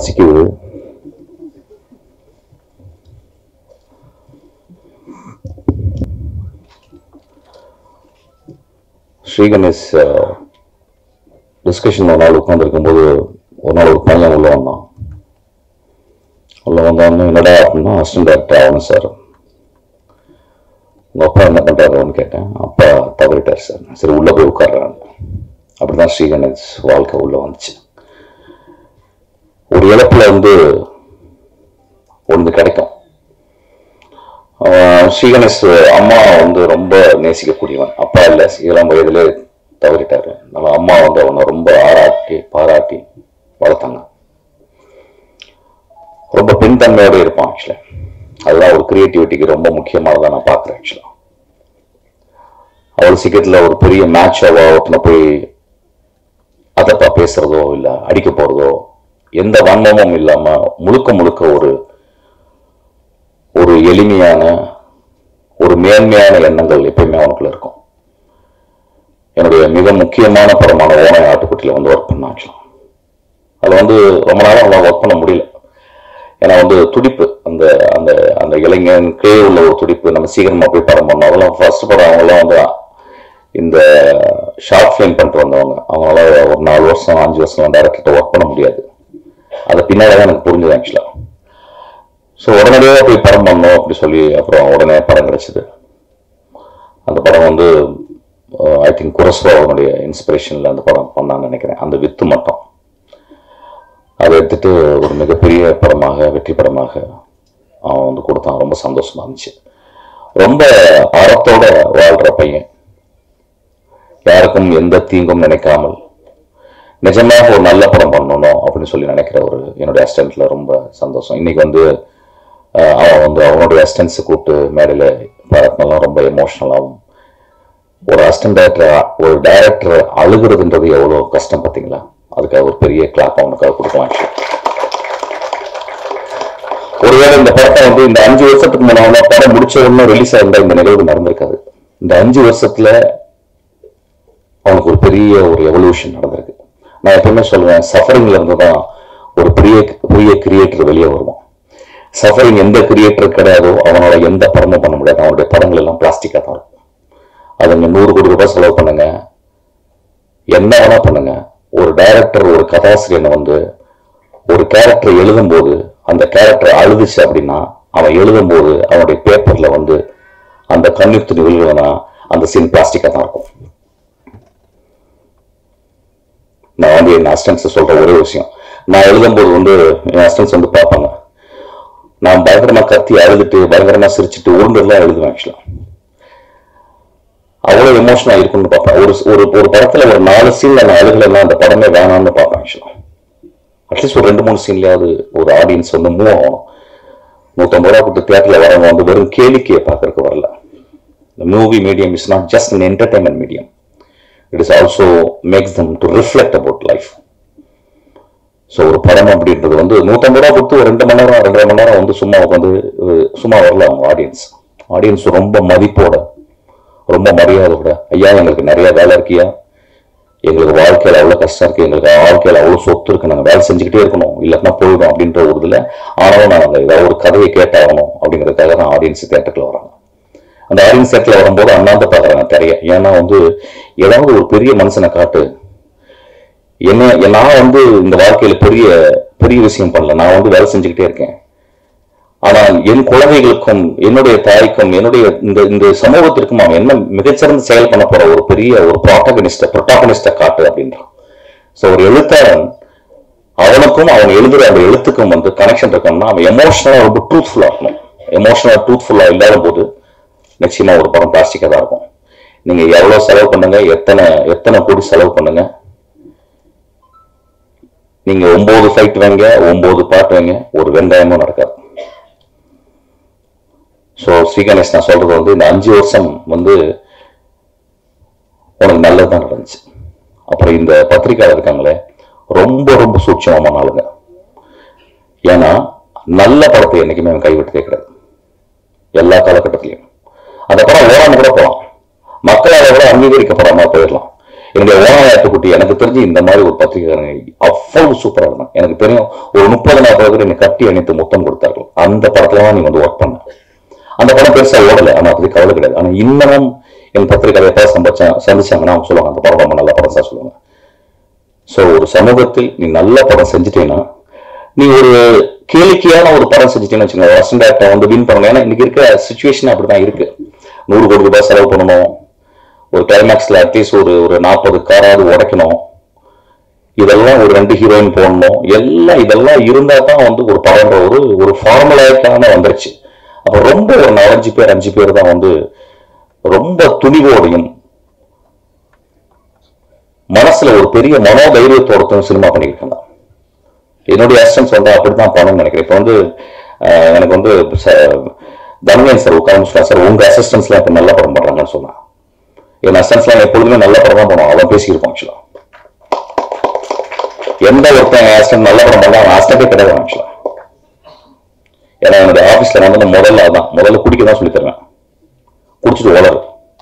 பசிக்குது ஸ்ரீ கணேஷ் டிஸ்கஷன் ஒரு நாள் உட்காந்துருக்கும்போது ஒரு நாள் ஒரு பையன் உள்ள வந்தான் உள்ள வந்தோடனே என்னடா அப்படின்னா அசிஸ்டன்ட் டைரக்டர் ஆகணும் சார் உங்க அப்பா என்ன பண்றாருன்னு கேட்டேன் அப்பா தவறிட்டார் சார் சரி உள்ள போய் உட்கார்றாங்க அப்படிதான் ஸ்ரீ கணேஷ் வாழ்க்கை உள்ள வந்துச்சு ஒரு இழப்புல வந்து ஒன்று கிடைக்கும் அவன் ஸ்ரீ கணேஷ் அம்மா வந்து ரொம்ப நேசிக்கக்கூடியவன் அப்பா இல்லை இளம் வயதிலே தவறிட்டாரு அதனால அம்மா வந்து அவனை ரொம்ப ஆராட்டி பாராட்டி வளர்த்தாங்க ரொம்ப பெண்தன்மையோட இருப்பான் ஆக்சுவலா அதுதான் ஒரு கிரியேட்டிவிட்டிக்கு ரொம்ப முக்கியமானதா நான் பார்க்குறேன் ஆக்சுவலா அவ்வளோ சீக்கிரத்தில் ஒரு பெரிய மேட்ச் ஒருத்தனை போய் அதப்பா பேசுறதோ இல்லை அடிக்க போறதோ எந்த வன்மமும் இல்லாம முழுக்க முழுக்க ஒரு ஒரு எளிமையான ஒரு மேன்மையான எண்ணங்கள் எப்பயுமே அவனுக்குள்ள இருக்கும் என்னுடைய மிக முக்கியமான படமான ஓனை ஆட்டுக்குட்டியில் வந்து ஒர்க் பண்ண ஆக்சுவலா அதில் வந்து ரொம்ப நேரம் அவனால் ஒர்க் பண்ண முடியல ஏன்னா வந்து துடிப்பு அந்த அந்த அந்த இளைஞனுக்கே உள்ள ஒரு துடிப்பு நம்ம சீக்கிரமா போய் படம் பண்ணோம் அதெல்லாம் ஃபர்ஸ்ட் படம் அவங்கெல்லாம் வந்து இந்த ஷார்ட் ஃபிலிம் பண்ணிட்டு வந்தவங்க அவங்களால ஒரு நாலு வருஷம் அஞ்சு வருஷம் டேரக்டர்கிட்ட ஒர்க் பண்ண முடியாது அது பின்னாடி தான் எனக்கு புரிஞ்சது ஆக்சுவலாக ஸோ உடனடியாக போய் படம் பண்ணோம் அப்படி சொல்லி அப்புறம் உடனே படம் கிடைச்சிது அந்த படம் வந்து ஐ திங்க் குரஸ்வா அவனுடைய இன்ஸ்பிரேஷனில் அந்த படம் பண்ணான்னு நினைக்கிறேன் அந்த வித்து மட்டும் அதை எடுத்துட்டு ஒரு மிகப்பெரிய படமாக வெற்றி படமாக அவன் வந்து கொடுத்தான் ரொம்ப சந்தோஷமா இருந்துச்சு ரொம்ப அறத்தோட வாழ்ற பையன் யாருக்கும் எந்த தீங்கும் நினைக்காமல் நிஜமாக ஒரு நல்ல படம் பண்ணணும் அப்படின்னு சொல்லி நினைக்கிற ஒரு என்னுடைய அசிஸ்டன்ட்ல ரொம்ப சந்தோஷம் இன்னைக்கு வந்து அஹ், அவன் வந்து அவனுடைய அசிஸ்டன்ஸை கூப்பிட்டு மேடையில் பாராட்டினாலும் ரொம்ப எமோஷ்னலாகவும் ஒரு அசிஸ்டன்ட் டைரக்டர் ஒரு டைரக்டர் அழுகுறதுன்றது எவ்வளோ கஷ்டம் பார்த்தீங்களா அதுக்காக ஒரு பெரிய கிளாப் அவனுக்காக கொடுக்கலாம் actually. ஒருவேளை இந்த படத்தை வந்து இந்த அஞ்சு வருஷத்துக்கு முன்னாடி படம் முடிச்ச உடனே ரிலீஸ் ஆயிருந்தா இந்த நிகழ்வு நடந்திருக்காது இந்த அஞ்சு வருஷத்துல அவனுக்கு ஒரு பெரிய ஒரு எவல்யூஷன் நடந்திருக்கு நான் எப்பவுமே சொல்லுவேன் சஃபரிங்ல இருந்து தான் ஒரு பெரிய பெரிய கிரியேட்டர் வெளியே வருவான் சஃபரிங் எந்த கிரியேட்டர் கிடையாதோ அவனால எந்த படமும் பண்ண முடியாது அவனுடைய படங்கள் எல்லாம் பிளாஸ்டிக்கா தான் இருக்கும் அதை நீங்க நூறு கோடி ரூபாய் செலவு பண்ணுங்க என்ன வேணா பண்ணுங்க ஒரு டைரக்டர் ஒரு கதாசிரியனை வந்து ஒரு கேரக்டர் எழுதும்போது அந்த கேரக்டர் அழுதுச்சு அப்படின்னா அவன் எழுதும்போது அவனுடைய பேப்பர்ல வந்து அந்த கண்ணீர் துணி விழுகுதுன்னா அந்த சீன் பிளாஸ்டிக்கா தான் இருக்கும் நான் வந்து என் அசிஸ்டன்ஸ் சொல்ற ஒரே விஷயம் நான் எழுதும்போது வந்து என் அசிஸ்டன்ஸ் வந்து பார்ப்பாங்க நான் பயங்கரமா கத்தி அழுதுட்டு பயங்கரமா சிரிச்சுட்டு உருண்டுலாம் எழுதுவேன் ஆக்சுவலா அவ்வளவு எமோஷனா இருக்கும்னு பார்ப்பேன் ஒரு ஒரு ஒரு படத்துல ஒரு நாலு சீன்ல நான் அழுகலைன்னா அந்த படமே வேணாம்னு பார்ப்பேன் ஆக்சுவலா அட்லீஸ்ட் ஒரு ரெண்டு மூணு சீன்லயாவது ஒரு ஆடியன்ஸ் வந்து மூவ் ஆகணும் நூற்றம்பது ரூபா கொடுத்து தியேட்டர்ல வரவங்க வந்து வெறும் கேளிக்கையை பார்க்கறதுக்கு வரல the movie medium is not just an entertainment medium it is also makes them to reflect about life so ஒரு படம் அப்படின்றது வந்து நூற்றம்பது ரூபா கொடுத்து ஒரு ரெண்டு மணி நேரம் ரெண்டரை மணி நேரம் வந்து சும்மா உட்காந்து அஹ், சும்மா வரல அவங்க ஆடியன்ஸ் ஆடியன்ஸ் ரொம்ப மதிப்போட ரொம்ப மரியாதையோட ஐயா எங்களுக்கு நிறைய வேலை இருக்கியா எங்களுக்கு வாழ்க்கையில அவ்வளவு கஷ்டம் இருக்கு எங்களுக்கு வாழ்க்கையில அவ்வளவு சொத்து இருக்கு நாங்க வேலை செஞ்சுக்கிட்டே இருக்கணும் இல்லைன்னா போயிடும் அப்படின்ற ஒரு இதுல ஆனாலும் நாங்க ஏதாவது ஒரு கதையை கேட்டாகணும் அப்படிங்கிறதுக்காக தான் ஆடியன்ஸ் தேட்டருக்குள்ள வராங்க அந்த ஆடியன்ஸ் தேட்டர்ல வரும்போது அண்ணாந்து பாக்குறாங்க தெரிய ஏன்னா வந்து ஏதாவது ஒரு பெரிய மனுஷனை காட்டு என்ன நான் வந்து இந்த வாழ்க்கையில பெரிய பெரிய விஷயம் பண்ணல நான் வந்து வேலை செஞ்சுக்கிட்டே இருக்கேன் ஆனால் என் குழந்தைகளுக்கும் என்னுடைய தாய்க்கும் என்னுடைய இந்த இந்த சமூகத்திற்கும் அவன் என்ன மிகச்சிறந்த செயல் பண்ண போற ஒரு பெரிய ஒரு ப்ராட்டகனிஸ்ட ப்ரொட்டாகனிஸ்ட காட்டு அப்படின்றான் ஸோ ஒரு எழுத்தாளன் அவனுக்கும் அவன் எழுதுற அந்த எழுத்துக்கும் வந்து கனெக்ஷன் இருக்கணும்னா அவன் எமோஷனலா ரொம்ப ட்ரூத்ஃபுல்லா இருக்கணும் எமோஷனலா ட்ரூத்ஃபுல்லா இல்லாத போது நிச்சயமா ஒரு படம் பிளாஸ்டிக்கா தான் இருக்கும் நீங்க எவ்வளவு செலவு பண்ணுங்க எத்தனை எத்தனை கோடி செலவு பண்ணுங்க நீங்க ஒன்பது ஃபைட் வைங்க ஒன்பது பாட்டு வைங்க ஒரு வெங்காயமும் நடக்காது ஸோ ஸ்ரீகணேஷ் நான் சொல்றது வந்து இந்த அஞ்சு வருஷம் வந்து உனக்கு நல்லதுதான் நடந்துச்சு அப்புறம் இந்த பத்திரிக்கையாளர் இருக்காங்களே ரொம்ப ரொம்ப சூட்சமான ஆளுங்க ஏன்னா நல்ல படத்தை என்னைக்குமே அவன் கைவிட்டதே கிடையாது எல்லா காலகட்டத்திலையும் அந்த படம் ஓடாம கூட போகலாம் மக்களால் கூட அங்கீகரிக்கப்படாம போயிடலாம் என்னுடைய ஓனாயாட்டுக்குட்டி எனக்கு தெரிஞ்சு இந்த மாதிரி ஒரு பத்திரிகைக்காரங்க அவ்வளவு சூப்பரா இருந்தான் எனக்கு தெரியும் ஒரு முப்பது நாற்பது பேர் என்னை கட்டி அணைத்து முத்தம் கொடுத்தார்கள் அந்த படத்துல தான் நீ வந்து ஒர்க் பண்ண அந்த படம் பெருசா ஓடல ஆனா அப்படி கவலை கிடையாது ஆனா இன்னமும் என் பத்திரிகை எப்போ சந்திச்சா சந்திச்சாங்கன்னா அவங்க சொல்லுவாங்க அந்த படம் ரொம்ப நல்ல படம் சார் சொல்லுவாங்க சோ ஒரு சமூகத்தில் நீ நல்ல படம் செஞ்சுட்டேன்னா நீ ஒரு கேளிக்கையான ஒரு படம் செஞ்சுட்டேன்னு வச்சுக்கோங்க வசந்த் டேரக்டர் வந்து வின் பண்ணணும் ஏன்னா இன்னைக்கு இருக்க சுச்சுவேஷன் அப்படிதான் இருக்கு நூறு கோடி ரூபாய் செலவு பண்ணணும் ஒரு கிளைமேக்ஸ்ல அட்லீஸ்ட் ஒரு ஒரு நாற்பது காராவது உடைக்கணும் இதெல்லாம் ஒரு ரெண்டு ஹீரோயின் போடணும் எல்லாம் இதெல்லாம் இருந்தா தான் வந்து ஒரு படம்ன்ற ஒரு ஒரு ஃபார்முலாக்கான வந்துருச்சு அப்ப ரொம்ப ஒரு நாலஞ்சு பேர் அஞ்சு பேர் தான் வந்து ரொம்ப துணிவோடையும் மனசுல ஒரு பெரிய மனோதைரியத்தோடத்தும் சினிமா பண்ணியிருக்காங்க என்னுடைய அசிஸ்டன்ஸ் வந்து அப்படித்தான் பண்ணணும்னு நினைக்கிறேன் இப்போ வந்து அஹ், எனக்கு வந்து தனவேன் சார் உட்காந்து சொன்னா சார் உங்க அசிஸ்டன்ஸ்லாம் இப்போ நல்ல படம் பண்றாங்கன்னு சொன்னான் என் அசிஸ்டன்ஸ்லாம் எப்பொழுதுமே நல்ல படம் தான் பண்ணுவான் அவன் பேசியிருப்பான் ஆக்சுவலா எந்த ஒருத்தன் அசிஸ்டன்ட் நல்ல படம் பண்ணா அவன் அசிஸ்டன்டே கிடையாது ஆக்சுவலா ஏன்னா என்னுடைய ஆஃபீஸ்ல நான் வந்து முதல்ல அதான் முதல்ல குடிக்க தான் சொல்லி தருவேன் குடிச்சிட்டு வளரு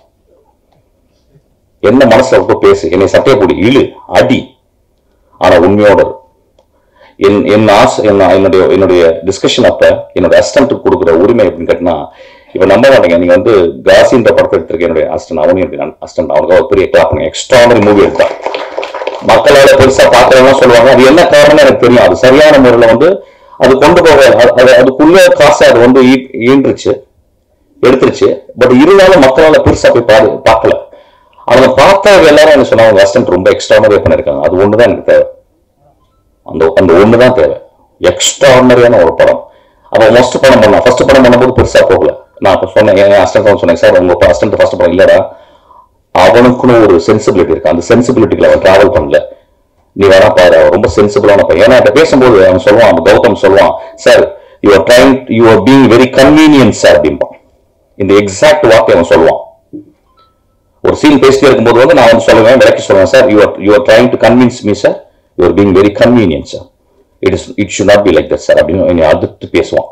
என்ன மனசுல விட்டு பேசு என்னை சட்டையை போடி இழு அடி ஆனா உண்மையோட இரு. என் என் ஆசை என்ன என்னுடைய என்னுடைய டிஸ்கஷன் அப்ப என்னோட அசிஸ்டன்ட்டுக்கு கொடுக்குற உரிமை எப்படின்னு கேட்டினா இப்ப நம்ப மாட்டேங்க நீங்க வந்து காசின்ற படத்தை எடுத்திருக்க என்னுடைய அசிஸ்டன்ட் அவனையும் என்னுடைய அசிஸ்டன்ட் அவனுக்கு ஒரு பெரிய கிளாப் பண்ணுங்க எக்ஸ்ட்ரானரி மூவி எடுத்தான் மக்களால பெருசா பார்க்கறவங்க சொல்லுவாங்க அது என்ன காரணம் எனக்கு தெரியும் அது சரியான முறையில வந்து அது கொண்டு போக அது- அது அதுக்குள்ள காசை அது வந்து ஈ- ஈன்றுச்சு எடுத்துருச்சு பட் இருந்தாலும் மக்களால பெருசா போய் பாரு பார்க்கல அவங்க பார்த்தவங்க எல்லாரும் என்ன சொன்னாங்க அசிஸ்டன்ட் ரொம்ப எக்ஸ்ட்ரானரியா பண்ணிருக்காங்க அது ஒண்ணுதான் எனக்கு தேவை அந்த அந்த ஒண்ணுதான் தேவை எக்ஸ்ட்ரானரியான ஒரு படம் அப்ப மோஸ்ட் படம் பண்ணலாம் ஃபர்ஸ்ட் படம் பண்ணும்போது பெருசா போகல நான் அப்ப சொன்னேன் என் அசிஸ்டன்ட் சொன்னேன் சார் உங்க அசிஸ்டன்ட் ஃபர்ஸ்ட் படம் இல்லடா அவனுக்குன்னு ஒரு சென்சிபிலிட்டி இருக்கு அந்த சென்சிபிலிட்டிக்கு அவன் டிராவல் பண்ணல நீ வேணா பாரு அவன் ரொம்ப சென்சிபிளான பையன் ஏன்னா என்கிட்ட பேசும்போது அவன் சொல்லுவான் அந்த கௌதம் சொல்லுவான் sir you are trying you are being very convenient sir அப்படிம்பான் இந்த எக்ஸாக்ட் வார்த்தை அவன் சொல்லுவான் ஒரு சீன் பேசிட்டே இருக்கும்போது வந்து நான் வந்து சொல்லுவேன் விளக்கி சொல்லுவேன் sir you are you are trying to convince me sir you are being very convenient sir it is it should not be like that sir அப்படின்னு என்னை அதிர்த்து பேசுவான்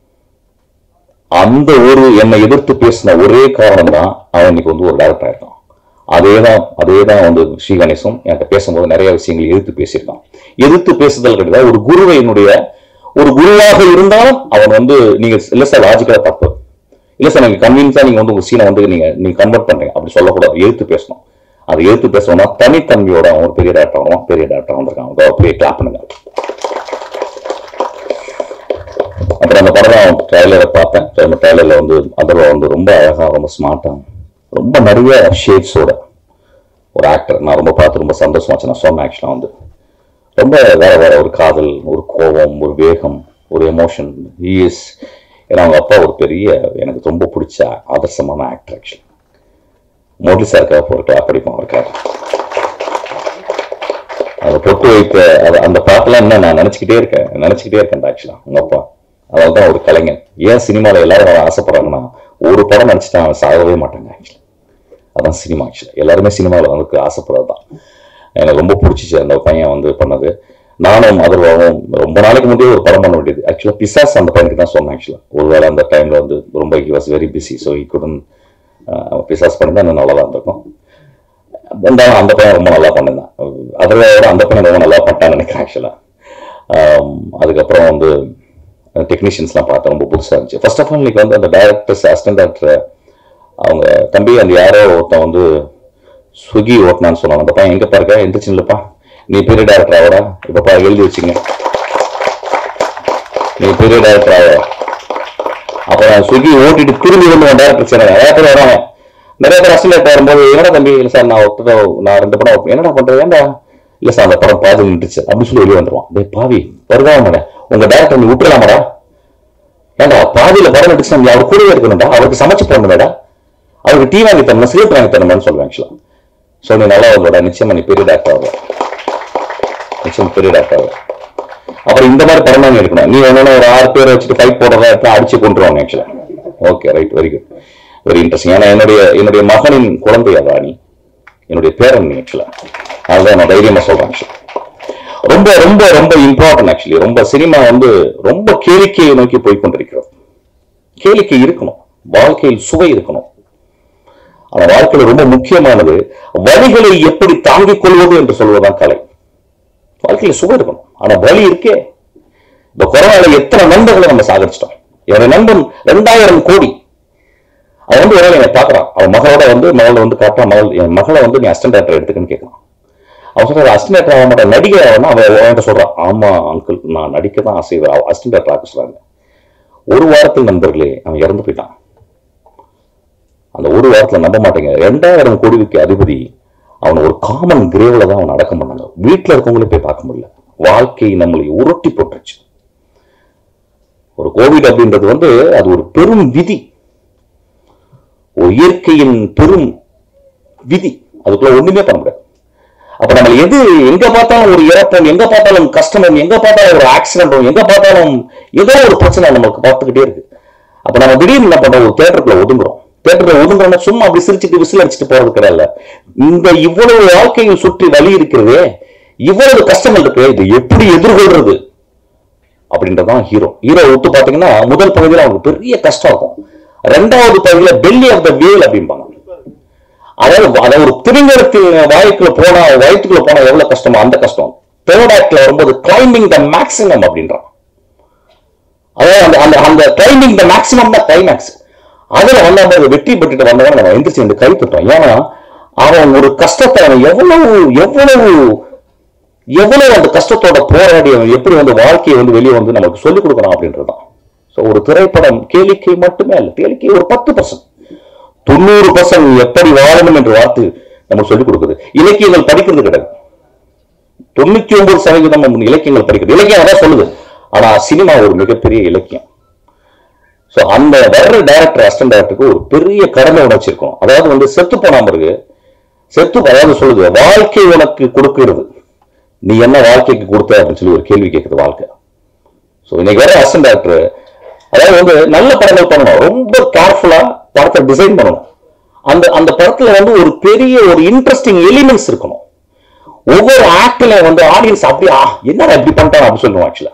அந்த ஒரு என்னை எதிர்த்து பேசின ஒரே காரணம் தான் அவன் இன்னைக்கு வந்து ஒரு டேரக்டர் ஆயிருக்கான் அதே தான் அதே தான் வந்து ஸ்ரீ கணேசன் என்கிட்ட பேசும்போது நிறைய விஷயங்கள் எதிர்த்து பேசியிருக்கான் எதிர்த்து பேசுதல் கிடையாது ஒரு குருவை என்னுடைய ஒரு குருவாக இருந்தாலும் அவன் வந்து நீங்க இல்ல சார் லாஜிக்கலா தப்பு இல்ல சார் நீங்க கன்வீன்ஸா நீங்க வந்து உங்க சீனை வந்து நீங்க நீங்க கன்வெர்ட் பண்றீங்க அப்படி சொல்லக்கூடாது எதிர்த்து பேசணும் அது எதிர்த்து பேசணும்னா தனித்தன்மையோட அவன் ஒரு பெரிய டேரக்டர் ஆகணும் பெரிய டேரக்டர் வந்திருக்கான் அவங்க பெரிய கிளாப் பண்ணுங்க அப்புறம் அந்த படம் நான் ட்ரைலரை பார்த்தேன் So, அந்த ட்ரைலர்ல வந்து அதர்வா வந்து ரொம்ப அழகா ரொம்ப ஸ்மார்ட்டா ரொம்ப நிறைய ஷேட்ஸோட ஒரு ஆக்டர் நான் ரொம்ப பார்த்து ரொம்ப சந்தோஷமாச்சு நான் சொன்னேன் ஆக்சுவலாக வந்து ரொம்ப வேற வேற ஒரு காதல் ஒரு கோபம் ஒரு வேகம் ஒரு எமோஷன் இஸ் ஏன்னா அவங்க அப்பா ஒரு பெரிய எனக்கு ரொம்ப பிடிச்ச ஆதர்சமான ஆக்டர் ஆக்சுவலி மோடி சாருக்காக ஒரு கிளாப் அடிப்போம் அவருக்காக அதை பொட்டு வைத்த அது- அந்த பாட்டெல்லாம் இன்னும் நான் நினைச்சுக்கிட்டே இருக்கேன் நினைச்சுக்கிட்டே இருக்கேன் ஆக்சுவலா உங்க அப்பா அதாவது தான் ஒரு கலைஞன் ஏன் சினிமால எல்லாரும் அவன் ஆசைப்படுறாங்கன்னா ஒரு படம் நடிச்சுட்டா அவன் சாகவே மாட்டாங்க ஆக்சுவலி அதான் சினிமா ஆக்சுவலி எல்லாருமே சினிமாவில் வந்து ஆசைப்படுறது தான் எனக்கு ரொம்ப பிடிச்சிச்சு அந்த பையன் வந்து பண்ணது நானும் அதர்வாவும் ரொம்ப நாளைக்கு முன்னாடியே ஒரு படம் பண்ண வேண்டியது ஆக்சுவலாக பிசாஸ் அந்த பையனுக்கு தான் சொன்னேன் ஆக்சுவலாக ஒருவேளை அந்த டைம்ல வந்து ரொம்ப he was very busy so he குடன் பிசாஸ் பண்ணி தான் இன்னும் நல்லா தான் இருந்திருக்கும் இருந்தாலும் அந்த பையன் ரொம்ப நல்லா பண்ணிருந்தான் அதர்வாவோட அந்த பையன் ரொம்ப நல்லா பண்ணிட்டான்னு நினைக்கிறேன் ஆக்சுவலாக அதுக்கப்புறம் வந்து டெக்னீஷியன்ஸ்லாம் பார்த்தேன் ரொம்ப புதுசாக இருந்துச்சு ஃபர்ஸ்ட் ஆஃப் ஆல் இன்னைக்கு வந்து அந்த டேரக்டர்ஸ் அசிஸ்டன்ட் டேரக்டர் அவங்க தம்பி அந்த யாரோ ஒருத்தன் வந்து ஸ்விக்கி ஓட்டினான்னு சொன்னாங்க அந்த பையன் எங்கப்பா இருக்க எந்திரிச்சு இல்லப்பா நீ பெரிய டேரக்டர் ஆவடா இப்பப்பா எழுதி வச்சுங்க நீ பெரிய டேரக்டர் ஆவ அப்புறம் ஸ்விக்கி ஓட்டிட்டு திரும்பி வந்து டேரக்டர் சேனல் நிறைய பேர் வராங்க நிறைய பேர் அசிஸ்டன்ட் வரும்போது என்னடா தம்பி இல்லை சார் நான் ஒருத்தர் நான் ரெண்டு படம் வைப்பேன். என்னடா பண்றது ஏன்டா இல்ல சார் அந்த படம் பாதி நின்றுச்சு அப்படின்னு சொல்லி வெளியே வந்துருவான் டேய் பாவி வருவாங்க உங்க டேரக்டர் நீ விட்டுலாமாடா ஏன்டா பாதியில படம் நடிச்சு நம்ம அவர் கூடவே இருக்கணும்டா அவருக்கு சமைச்சு போடணுமேடா அவருக்கு டீ வாங்கி தரணும் சிகரெட் வாங்கி தரணும்னு சொல்லுவேன் ஆக்சுவலா ஸோ நீ நல்லா வருவாடா நிச்சயமா நீ பெரிய டாக்டர் ஆகும் நிச்சயம் பெரிய டாக்டர் ஆகும் அப்புறம் இந்த மாதிரி படம் தான் எடுக்கணும் நீ ஒன்னு ஒரு ஆறு பேரை வச்சுட்டு ஃபைட் போடுறதா எடுத்து அடிச்சு கொண்டுருவாங்க ஆக்சுவலா okay right very good very interesting ஏன்னா என்னுடைய என்னுடைய மகனின் குழந்தை அவா நீ என்னுடைய பேரன் நீ ஆக்சுவலா அதுதான் நான் தைரியமா சொல்றேன் actually. ரொம்ப ரொம்ப ரொம்ப இம்பார்ட்டன்ட் ஆக்சுவலி ரொம்ப சினிமா வந்து ரொம்ப கேளிக்கையை நோக்கி போய் கொண்டிருக்கிறோம் கேளிக்கை இருக்கணும் வாழ்க்கையில் சுவை இருக்கணும் ஆனா வாழ்க்கையில ரொம்ப முக்கியமானது வலிகளை எப்படி தாங்கிக் கொள்வது என்று சொல்வதுதான் கலை வாழ்க்கையில சுகம் இருக்கணும் ஆனா வலி இருக்கே இந்த கொரோனால எத்தனை நண்பர்களை நம்ம சாகடிச்சிட்டோம் என்னோட நண்பன் ரெண்டாயிரம் கோடி அவன் வந்து ஒரு நாள் என்னை பார்க்கறான் அவன் மகளோட வந்து மகளை வந்து காட்டா மகள் என் மகளை வந்து நீ அசிஸ்டன்ட் டேரக்டர் எடுத்துக்கன்னு கேட்கறான் அவன் சொல்ற அசிஸ்டன்ட் டேரக்டர் ஆக மாட்டேன் நடிகை அவன் அவன் அவன்கிட்ட சொல்றான் ஆமா அங்கிள் நான் நடிக்க தான் ஆசை அசிஸ்டன்ட் டேரக்டர் ஆக்க சொல்றாங்க ஒரு வாரத்தில் நண்பர்களே அவன் இறந்து போயிட்டான் அந்த ஒரு வாரத்துல நம்ப மாட்டேங்க ரெண்டாயிரம் கோடிக்கு அதிபதி அவனை ஒரு காமன் கிரேவ்ல தான் அவன் அடக்கம் பண்ணாங்க வீட்டுல இருக்கவங்களே போய் பார்க்க முடியல வாழ்க்கை நம்மளை உருட்டி போட்டுருச்சு ஒரு கோவிட் அப்படின்றது வந்து அது ஒரு பெரும் விதி ஒரு இயற்கையின் பெரும் விதி அதுக்குள்ள ஒண்ணுமே பண்ண முடியாது அப்ப நம்ம எது எங்க பார்த்தாலும் ஒரு இறப்பும் எங்க பார்த்தாலும் கஷ்டமும் எங்க பார்த்தாலும் ஒரு ஆக்சிடென்டும் எங்க பார்த்தாலும் ஏதோ ஒரு பிரச்சனை நமக்கு பார்த்துக்கிட்டே இருக்கு அப்ப நம்ம திடீர்னு என்ன பண்றோம் ஒரு தேட்டருக்குள்ள ஒதுங்குறோம் தேட்டருக்குள்ள ஒதுங்குறோம்னா சும்மா அப்படி சிரிச்சுட்டு விசில் அடிச்சுட்டு போறது கிடையாது இந்த இவ்வளவு வாழ்க்கையை சுற்றி வழி இருக்கிறதே இவ்வளவு கஷ்டங்கள் இருக்கு இது எப்படி எதிர்கொள்றது அப்படின்றதான் ஹீரோ ஹீரோ விட்டு பாத்தீங்கன்னா முதல் பகுதியில் அவனுக்கு பெரிய கஷ்டம் இருக்கும் ரெண்டாவது பகுதியில பெல்லி ஆஃப் த வேல் அப்படிம்பாங்க அதாவது அதாவது ஒரு திரிங்கரத்து வாய்க்குள்ள போனா வயிற்றுக்குள்ள போனா எவ்வளவு கஷ்டமோ அந்த கஷ்டம் தேர்ட் ஆக்ட்ல வரும்போது கிளைம்பிங் த மேக்ஸிமம் அப்படின்றான் அதாவது அந்த அந்த அந்த கிளைம்பிங் த மேக்ஸிமம் தான் கிளைமேக்ஸ் அதுல வந்து அந்த வெற்றி பெற்றுட்டு வந்தவங்க நம்ம எந்திரிச்சு வந்து கை தட்டோம் ஏன்னா அவன் ஒரு கஷ்டத்தை அவன் எவ்வளவு எவ்வளவு எவ்வளவு அந்த கஷ்டத்தோட போராடி அவன் எப்படி வந்து வாழ்க்கையை வந்து வெளியே வந்து நமக்கு சொல்லிக் கொடுக்கறான் அப்படின்றதுதான் ஸோ ஒரு திரைப்படம் கேளிக்கை மட்டுமே அல்ல கேளிக்கை ஒரு பத்து பர்சன்ட் தொண்ணூறு பர்சன்ட் எப்படி வாழணும் என்று வார்த்து நமக்கு சொல்லிக் கொடுக்குது இலக்கியங்கள் படிக்கிறது கிடையாது தொண்ணூத்தி ஒன்பது சதவீதம் நம்ம இலக்கியங்கள் படிக்கிறது இலக்கியம் அதான் சொல்லுது ஆனா சினிமா ஒரு மிகப்பெரிய இலக்கியம் ஸோ அந்த வர்ற டைரக்டர் அசிஸ்டன்ட் டைரக்டருக்கு ஒரு பெரிய கடமை உணர்ச்சி இருக்கும் அதாவது வந்து செத்து போன பிறகு செத்து அதாவது சொல்லுது வாழ்க்கை உனக்கு கொடுக்கிறது நீ என்ன வாழ்க்கைக்கு கொடுத்த அப்படின்னு சொல்லி ஒரு கேள்வி கேட்குது வாழ்க்கை ஸோ இன்னைக்கு வர அசிஸ்டன்ட் டைரக்டர் அதாவது வந்து நல்ல படங்கள் பண்ணணும் ரொம்ப கேர்ஃபுல்லா படத்தை டிசைன் பண்ணணும் அந்த அந்த படத்துல வந்து ஒரு பெரிய ஒரு இன்ட்ரெஸ்டிங் எலிமெண்ட்ஸ் இருக்கணும் ஒவ்வொரு ஆக்ட்ல வந்து ஆடியன்ஸ் அப்படியே "ஆ, என்னடா இப்படி பண்ணிட்டான் அப்படின்னு சொல்லுவோம் ஆக்சுவலா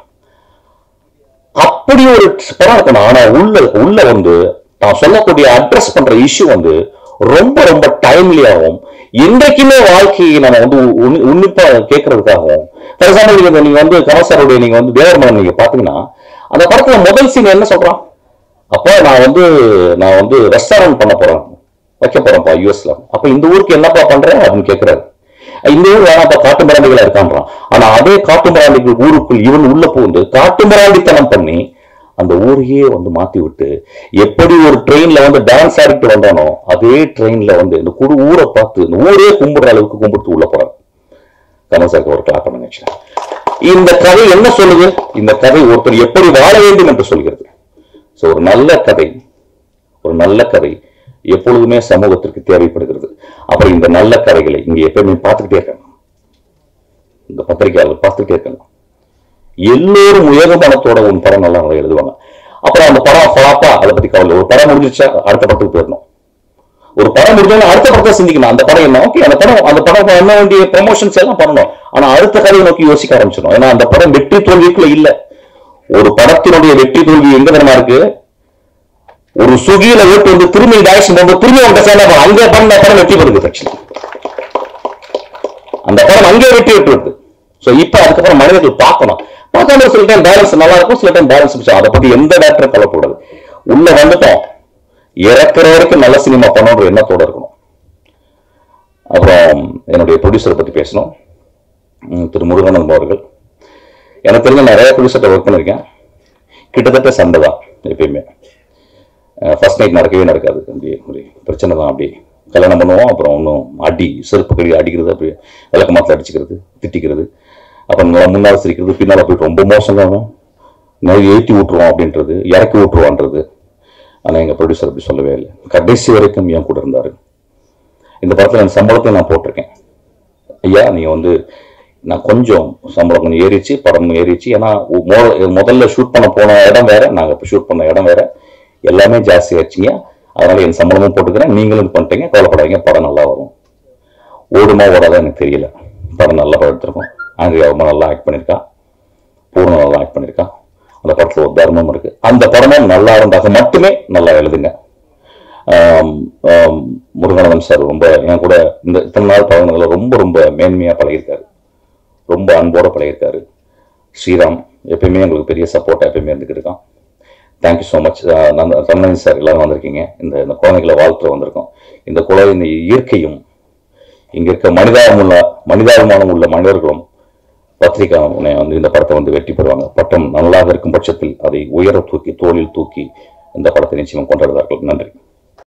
அப்படி ஒரு படம் இருக்கணும் ஆனா உள்ள உள்ள வந்து நான் சொல்லக்கூடிய அட்ரஸ் பண்ற இஷ்யூ வந்து ரொம்ப ரொம்ப டைம்லியாகவும் என்றைக்குமே வாழ்க்கையை நம்ம வந்து உன்னி- உன்னிப்பா கேட்கறதுக்காகவும் ஃபார் எக்ஸாம்பிள் நீங்க நீங்க வந்து கமசாருடைய நீங்க வந்து தேவர்மன் நீங்க பாத்தீங்கன்னா அந்த படத்துல முதல் சீன் என்ன சொல்றான் அப்போ நான் வந்து நான் வந்து ரெஸ்டாரண்ட் பண்ண போறேன் வைக்க போறேன்ப்பா யூஎஸ்ல அப்ப இந்த ஊருக்கு என்னப்பா பண்ற அப்படின்னு கேக்குறாரு இந்த ஊர் வேணாப்பா காட்டு மிராண்டிகளா இருக்கான்றான் ஆனா அதே காட்டு மிராண்டிகள் ஊருக்குள் இவன் உள்ள புகுந்து காட்டு மிராண்டித்தனம் பண்ணி அந்த ஊரையே வந்து மாத்தி விட்டு எப்படி ஒரு ட்ரெயின்ல வந்து டான்ஸ் ஆடிட்டு வந்தானோ அதே ட்ரெயின்ல வந்து இந்த குடு ஊரை பார்த்து இந்த ஊரே கும்பிடுற அளவுக்கு கும்பிட்டு உள்ள போறாரு கமல்சாருக்கு ஒரு கிளாப் பண்ணுங்க actually. இந்த கதை என்ன சொல்லுது இந்த கதை ஒருத்தர் எப்படி வாழ வேண்டும் என்று சொல்கிறது ஸோ ஒரு நல்ல கதை ஒரு நல்ல கதை எப்பொழுதுமே சமூகத்திற்கு தேவைப்படுகிறது அப்புறம் இந்த நல்ல கதைகளை இங்க எப்பயுமே பார்த்துக்கிட்டே இருக்காங்க இந்த பத்திரிகையாளர் பார்த்துக்கிட்டே இருக்காங்க எல்லோரும் உயர்மனத்தோட உன் படம் நல்லா நல்லா எழுதுவாங்க அப்புறம் அந்த படம் ஃபிளாப்பா அதை பத்தி கவலை இல்லை. ஒரு படம் முடிஞ்சிச்சா அடுத்த படத்துக்கு போயிடணும் ஒரு படம் முடிஞ்சோன்னா அடுத்த படத்தை சிந்திக்கணும் அந்த படம் என்ன ஓகே அந்த படம் அந்த படம் பண்ண வேண்டிய ப்ரொமோஷன்ஸ் எல்லாம் பண்ணணும் ஆனா அடுத்த கதையை நோக்கி யோசிக்க ஆரம்பிச்சிடும் ஏன்னா அந்த படம் வெற்றி தோல்விக்குள்ள இல்ல ஒரு படத்தினுடைய வெற்றி தோல்வி எங்க தெரியுமா இருக்கு ஒரு சுகியில ஓட்டு வந்து திரும்பி டைரக்ஷன் போது திரும்பி அவங்க சேர்ந்தா அங்க பண்ண படம் வெற்றி பெறுது ஆக்சுவலி அந்த படம் அங்கே வெற்றி பெற்று வருது ஸோ இப்போ அதுக்கப்புறம் மனிதர்கள் பார்க்கணும் பார்க்காம சில டைம் பேலன்ஸ் நல்லா இருக்கும் சில டைம் பேலன்ஸ் பிடிச்சா அதை பத்தி எந்த டேரக்டரும் கவலைப்படாது உள்ள வந்துட்டோம் இறக்குற வரைக்கும் நல்ல சினிமா பண்ணணுன்ற எண்ணத்தோட இருக்கணும் அப்புறம் என்னுடைய ப்ரொடியூசரை பத்தி பேசணும் ம், திரு முருகானந்தம் அவர்கள் எனக்கு தெரிஞ்ச நிறைய ப்ரொடியூசர்கிட்ட ஒர்க் பண்ணியிருக்கேன் கிட்டத்தட்ட சண்டை தான் எப்பயுமே ஃபர்ஸ்ட் நைட் நடக்கவே நடக்காது அப்படி ஒரு பிரச்சனை தான் அப்படி கல்யாணம் பண்ணுவோம் அப்புறம் இன்னும் அடி செருப்பு கடி அடிக்கிறது அப்படி விளக்க மாத்திர அடிச்சுக்கிறது திட்டிக்கிறது அப்புறம் நல்லா முன்னால் சிரிக்கிறது பின்னால் போயிட்டு ரொம்ப மோசமாகும் நிறைய ஏற்றி விட்டுருவோம் அப்படின்றது இறக்கி விட்டுருவான்றது ஆனால் எங்கள் ப்ரொடியூசர் அப்படி சொல்லவே இல்லை கடைசி வரைக்கும் என் கூட இருந்தார் இந்த படத்தில் என் சம்பளத்தை நான் போட்டிருக்கேன் ஐயா நீங்கள் வந்து நான் கொஞ்சம் சம்பளம் கொஞ்சம் ஏறிச்சு படம் ஏறிச்சு ஏன்னா உ- மொ- முதல்ல ஷூட் பண்ண போன இடம் வேற நாங்கள் இப்போ ஷூட் பண்ண இடம் வேற எல்லாமே ஜாஸ்தி ஆச்சுங்க அதனால என் சம்பளமும் போட்டுக்கிறேன் நீங்களும் இது பண்ணிட்டீங்க கவலைப்படாதீங்க படம் நல்லா வரும் ஓடுமா ஓடாதா எனக்கு தெரியல படம் நல்லா படம் எடுத்திருக்கோம் ஆண்ட்ரியா ரொம்ப நல்லா ஆக்ட் பண்ணியிருக்கா பூர்ணம் நல்லா ஆக்ட் பண்ணியிருக்கா அந்த படத்தில் ஒரு தர்மம் இருக்கு அந்த படமும் நல்லா இருந்தாக மட்டுமே நல்லா எழுதுங்க ஆம், ஆம், முருகானந்தம் சார் ரொம்ப என் கூட இந்த இத்தனை நாள் பழகினதுல ரொம்ப ரொம்ப மேன்மையாக பழகியிருக்காரு ரொம்ப அன்போட பழகியிருக்காரு ஸ்ரீராம் எப்பயுமே எங்களுக்கு பெரிய சப்போர்ட் எப்பயுமே இருந்துக்கிட்டு இருக்கான் thank you so much Ramanan sir எல்லாரும் வந்திருக்கீங்க இந்த இந்த குழந்தைகளை வாழ்த்து வந்திருக்கோம் இந்த குழந்தை இந்த இயற்கையும் இங்க இருக்க மனிதாபமுள்ள மனிதாபிமானம் உள்ள மனிதர்களும் பத்திரிகை உன்னை வந்து இந்த படத்தை வந்து வெற்றி பெறுவாங்க பட்டம் நல்லாக இருக்கும் பட்சத்தில் அதை உயர தூக்கி தோளில் தூக்கி இந்த படத்தை நிச்சயம் கொண்டாடுவார்கள் நன்றி